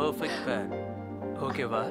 Perfect பேர் ஓகேவா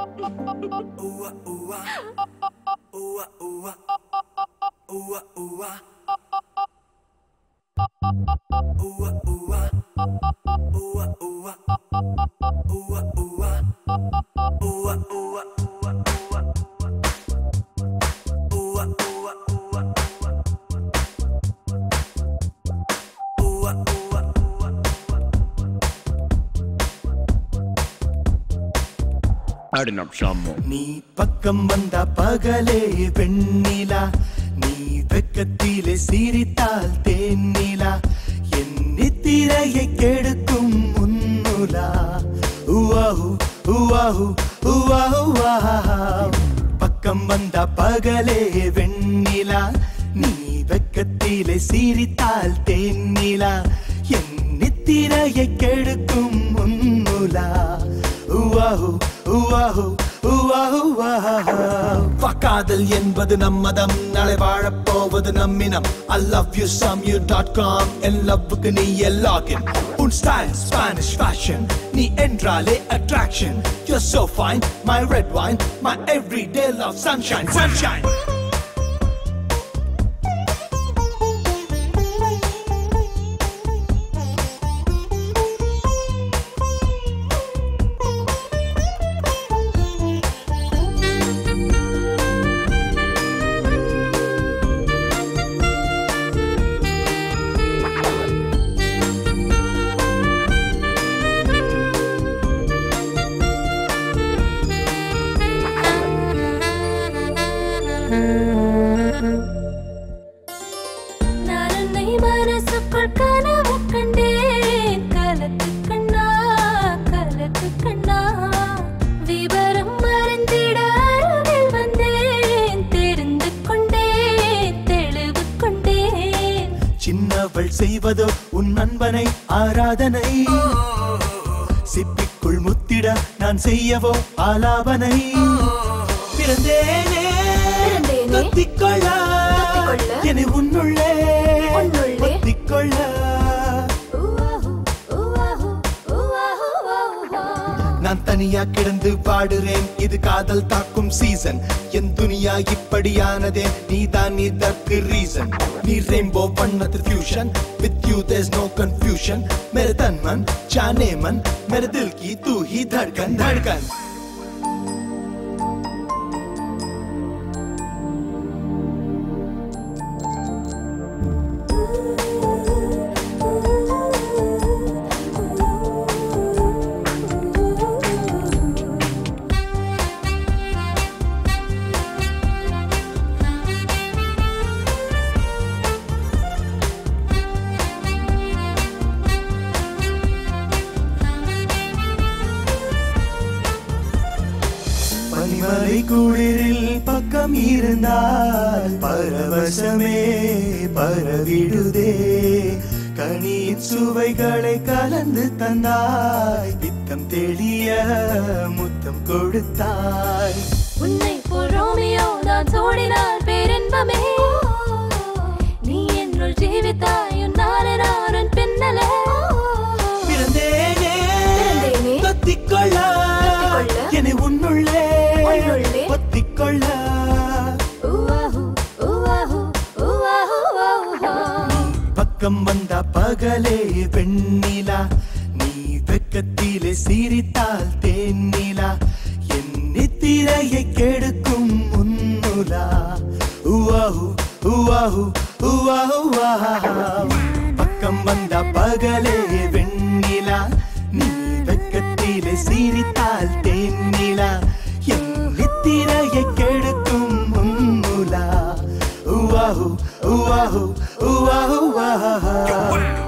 ஆடினம் ஷாமு நீ பக்கம் வந்த பகலே வெண்ணிலா நீ வெக்கத்திலே சிரித்தால் தேன்னிலா என் நித்திரையை கெடுக்கும் முன்னுலா உவாஹு உவாஹு உவாஹு உவாஹ். பக்கம் வந்த பகலே வெண்ணிலா நீ வெக்கத்திலே சிரித்தால் தேன்னிலா என் நித்திரையை கெடுக்கும் முன்னுலா உவாஹு உவாஹு உவாஹு உவாஹ். காதல் என்பது நம்மதம் நாளை வாழப் போவது நம்மினம் I love you some you dot com என் லவ்வுக்கு நீ லாகின் உன் ஸ்டைல் ஸ்பானிஷ் ஃபேஷன் நீ என்றாலே attraction You're so fine my red wine my everyday love sunshine sunshine நான் உன்னை மனசுக்குள் கனவு கண்டேன் கலக்கு கண்ணா கலக்கு கண்ணா விவரம் மறந்திட அருகில் வந்தேன் தெரிந்து கொண்டேன் தெளிவு கொண்டேன் சின்னவள் செய்வதோ உன் நண்பனை ஆராதனை சிப்பிக்குள் முத்திட நான் செய்யவோ ஆலாபனை பிறந்தேனே பிறந்தேனே, தொத்திக்கொள்ள தொத்திக்கொள்ள, என்னை உன்னுள்ளே உன்னுள்ளே, ஒத்திக்கொள்ள ஊவாஹு, ஊவாஹு, ஊவாஹு, ஊவாஹு. நான் தனியா கிடந்து பாடுறேன் இது காதல் தாக்கும் சீசன் என் துனியா இப்படியானதே நீதான் இதற்கு ரீசன் நீ ரெயின்போ பண்ணது fusion with you there's no confusion मेरे तन मन जाने मन मेरे दिल की तू ही धड़कन धड़कन பனிமலை குளிரில் பக்கம் இருந்தால் பரவசமே பரவிடுதே கனியின் சுவைகளை கலந்து தந்தாய் பித்தம் தெளிய முத்தம் கொடுத்தாய் உன்னை போல் ரோமியோ நான் சோடினால் பேரின்பமே நீ என்னுள் ஜீவித்தாய் உன் நானே நான் உன் பின்னலே பிறந்தேனே பிறந்தேனே, தொத்திக்கொள்ள தொத்திக்கொள்ள, என்னை உன்னுள்ளே உன்னுள்ளே, ஒத்திக்கொள்ள ஊவாஹு, ஊவாஹு, ஊவாஹு, ஊவாஹு. பக்கம் வந்த பகலே வெண்ணிலா நீ வெக்கத்திலே சிரித்தால் தேன்னிலா என் நித்திரையை கெடுக்கும் முன்னுலா உவாஹு உவாஹு உவாஹு உவாஹ். பக்கம் வந்த பகலே வெண்ணிலா நீ வெக்கத்திலே சிரித்தால் தேன்னிலா என் நித்திரையை கெடுக்கும் முன்னுலா Ooh, ah, ooh, ooh, ah, ooh, ooh, ah, ooh, ah.